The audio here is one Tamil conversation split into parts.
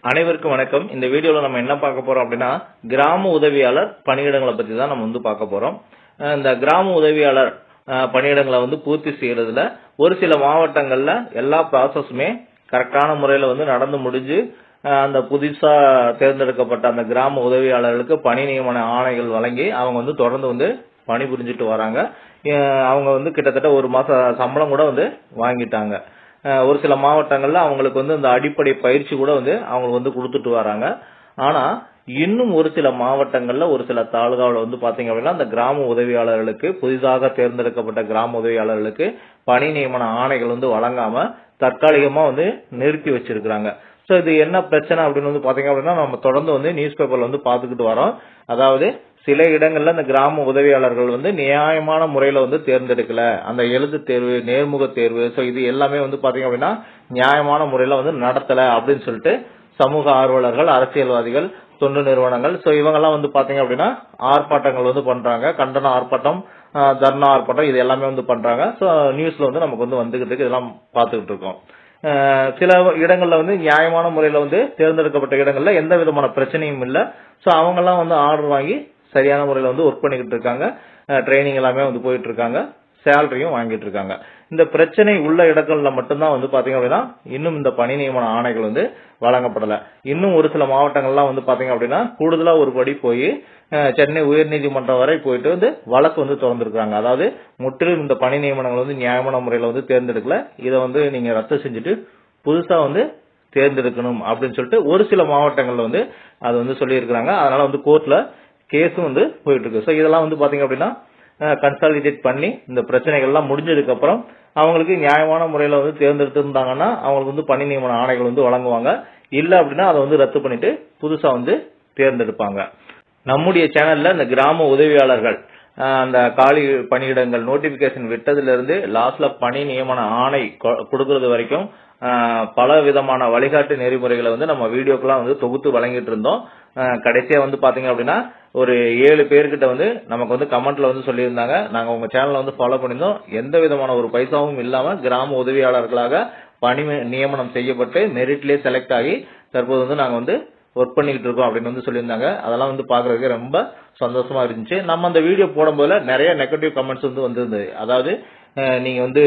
அனைவருக்கும் வணக்கம் இந்த வீடியோல நம்ம என்ன பார்க்க போறோம் அப்படின்னா கிராம உதவியாளர் பணியிடங்களை பத்தி தான் நம்ம வந்து பார்க்க போறோம் அஹ் இந்த கிராம உதவியாளர் அஹ், பணியிடங்களை வந்து பூர்த்தி செய்யறதுல ஒரு சில மாவட்டங்கள்ல எல்லா ப்ராசஸுமே கரெக்டான முறையில வந்து நடந்து முடிஞ்சு அஹ், அந்த புதுசா தேர்ந்தெடுக்கப்பட்ட அந்த கிராம உதவியாளர்களுக்கு பணி நியமன ஆணைகள் வழங்கி அவங்க வந்து தொடர்ந்து வந்து பணிபுரிஞ்சிட்டு வராங்க அஹ், அவங்க வந்து கிட்டத்தட்ட ஒரு மாச சம்பளம் கூட வந்து வாங்கிட்டாங்க அஹ் ஒரு சில மாவட்டங்கள்ல அவங்களுக்கு வந்து இந்த அடிப்படை பயிற்சி கூட வந்து அவங்களுக்கு வந்து கொடுத்துட்டு வராங்க ஆனா இன்னும் ஒரு சில மாவட்டங்கள்ல ஒரு சில தாலுகாவில் வந்து பாத்தீங்க அப்படின்னா அந்த கிராம உதவியாளர்களுக்கு புதிதாக தேர்ந்தெடுக்கப்பட்ட கிராம உதவியாளர்களுக்கு பணி நியமன ஆணைகள் வந்து வழங்காம தற்காலிகமா வந்து நிறுத்தி வச்சிருக்கிறாங்க சோ இது என்ன பிரச்சனை அப்படின்னு வந்து பாத்தீங்க அப்படின்னா நம்ம தொடர்ந்து வந்து நியூஸ் பேப்பர்ல வந்து பாத்துக்கிட்டு வரோம் அதாவது சில இடங்கள்ல இந்த கிராம உதவியாளர்கள் வந்து நியாயமான முறையில வந்து தேர்ந்தெடுக்கல அந்த எழுத்து தேர்வு நேர்முக தேர்வு சோ இது எல்லாமே வந்து பாத்தீங்க அப்படின்னா நியாயமான முறையில வந்து நடத்தல அப்படின்னு சொல்லிட்டு சமூக ஆர்வலர்கள் அரசியல்வாதிகள் தொண்டு நிறுவனங்கள் சோ இவங்கெல்லாம் வந்து பாத்தீங்க அப்படின்னா ஆர்ப்பாட்டங்கள் வந்து பண்றாங்க கண்டன ஆர்ப்பாட்டம் ஆஹ் தர்ணா ஆர்ப்பாட்டம் இது எல்லாமே வந்து பண்றாங்க சோ நியூஸ்ல வந்து நமக்கு வந்து வந்துகிட்டு இருக்கு இதெல்லாம் பாத்துக்கிட்டு இருக்கோம் ஆஹ் சில இடங்கள்ல வந்து நியாயமான முறையில வந்து தேர்ந்தெடுக்கப்பட்ட இடங்கள்ல எந்த விதமான பிரச்சனையும் இல்ல சோ அவங்க எல்லாம் வந்து ஆர்டர் வாங்கி சரியான முறையில வந்து ஒர்க் பண்ணிக்கிட்டு இருக்காங்க ட்ரைனிங் எல்லாமே வந்து போயிட்டு இருக்காங்க சேலரியும் வாங்கிட்டு இருக்காங்க இந்த பிரச்சனை உள்ள இடங்கள்ல மட்டும்தான் வந்து பாத்தீங்க அப்படின்னா இன்னும் இந்த பணி நியமன ஆணைகள் வந்து வழங்கப்படல இன்னும் ஒரு சில மாவட்டங்கள்லாம் வந்து பாத்தீங்க அப்படின்னா கூடுதலா ஒரு படி போய் அஹ், சென்னை உயர்நீதிமன்றம் வரை போயிட்டு வந்து வழக்கு வந்து திறந்திருக்காங்க அதாவது முற்றிலும் இந்த பணி நியமனங்கள் வந்து நியாயமான முறையில வந்து தேர்ந்தெடுக்கல இதை வந்து நீங்க ரத்து செஞ்சுட்டு புதுசா வந்து தேர்ந்தெடுக்கணும் அப்படின்னு சொல்லிட்டு ஒரு சில மாவட்டங்கள்ல வந்து அது வந்து சொல்லியிருக்கிறாங்க அதனால வந்து கோர்ட்ல கேஸும் வந்து போயிட்டு இருக்கு ஸோ இதெல்லாம் வந்து பாத்தீங்க அப்படின்னா கன்சாலிடேட் பண்ணி இந்த பிரச்சனைகள் எல்லாம் முடிஞ்சதுக்கு அப்புறம் அவங்களுக்கு நியாயமான முறையில வந்து தேர்ந்தெடுத்திருந்தாங்கன்னா அவங்களுக்கு வந்து பணி நியமன ஆணைகள் வந்து வழங்குவாங்க இல்ல அப்படின்னா அதை வந்து ரத்து பண்ணிட்டு புதுசா வந்து தேர்ந்தெடுப்பாங்க நம்முடைய சேனல்ல இந்த கிராம உதவியாளர்கள் அஹ், அந்த காலி பணியிடங்கள் நோட்டிபிகேஷன் விட்டதுல இருந்து லாஸ்ட்ல பணி நியமன ஆணை கொ- கொடுக்கறது வரைக்கும் அஹ், பல விதமான வழிகாட்டு நெறிமுறைகளை வந்து நம்ம வீடியோக்கெல்லாம் வந்து தொகுத்து வழங்கிட்டு இருந்தோம் அஹ், கடைசியா வந்து பாத்தீங்க அப்படின்னா ஒரு ஏழு பேர்கிட்ட வந்து நமக்கு வந்து கமெண்ட்ல வந்து சொல்லியிருந்தாங்க நாங்க உங்க சேனலை வந்து ஃபாலோ பண்ணியிருந்தோம் எந்த விதமான ஒரு பைசாவும் இல்லாம கிராம உதவியாளர்களாக பணி நியமனம் செய்யப்பட்டு மெரிட்லயே செலக்ட் ஆகி தற்போது வந்து நாங்க வந்து ஒர்க் பண்ணிட்டு இருக்கோம் அப்படின்னு வந்து சொல்லியிருந்தாங்க அதெல்லாம் வந்து பாக்குறதுக்கு ரொம்ப சந்தோஷமா இருந்துச்சு நம்ம அந்த வீடியோ போடும்போதுல நிறைய நெகட்டிவ் கமெண்ட்ஸ் வந்து வந்திருந்தது அதாவது அஹ், நீங்க வந்து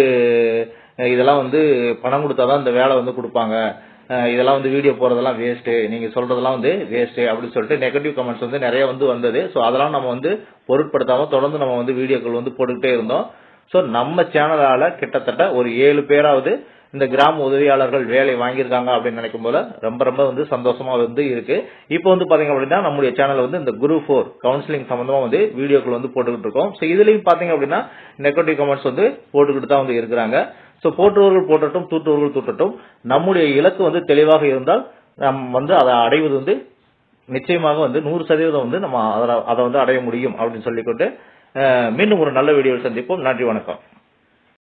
அஹ், இதெல்லாம் வந்து பணம் கொடுத்தாதான் இந்த வேலை வந்து கொடுப்பாங்க அஹ், இதெல்லாம் வந்து வீடியோ போறதெல்லாம் வேஸ்ட் நீங்க சொல்றதெல்லாம் வந்து வேஸ்ட் அப்படின்னு சொல்லிட்டு நெகட்டிவ் கமெண்ட்ஸ் வந்து நிறைய வந்து வந்தது ஸோ அதெல்லாம் நம்ம வந்து பொருட்படுத்தாம தொடர்ந்து நம்ம வந்து வீடியோக்கள் வந்து போட்டுக்கிட்டே இருந்தோம் ஸோ நம்ம சேனலால கிட்டத்தட்ட ஒரு ஏழு பேராவது இந்த கிராம உதவியாளர்கள் வேலை வாங்கியிருக்காங்க அப்படின்னு நினைக்கும் போல ரொம்ப ரொம்ப வந்து சந்தோஷமா வந்து இருக்கு இப்போ வந்து பாத்தீங்க அப்படின்னா நம்முடைய சேனல் வந்து இந்த குரு ஃபோர் கவுன்சிலிங் சம்பந்தமா வந்து வீடியோக்கள் வந்து போட்டுக்கிட்டு இருக்கோம் ஸோ இதுலயும் பாத்தீங்க அப்படின்னா நெகட்டிவ் கமெண்ட்ஸ் வந்து போட்டுக்கிட்டு தான் வந்து இருக்கிறாங்க ஸோ போற்றுவர்கள் போட்டட்டும் தூற்றுவர்கள் தூட்டட்டும் நம்முடைய இலக்கு வந்து தெளிவாக இருந்தால் நம் வந்து அதை அடைவது வந்து நிச்சயமாக வந்து நூறு சதவீதம் வந்து நம்ம அதை அதை வந்து அடைய முடியும் அப்படின்னு சொல்லிக்கொண்டு அஹ், மீண்டும் ஒரு நல்ல வீடியோவில் சந்திப்போம் நன்றி வணக்கம்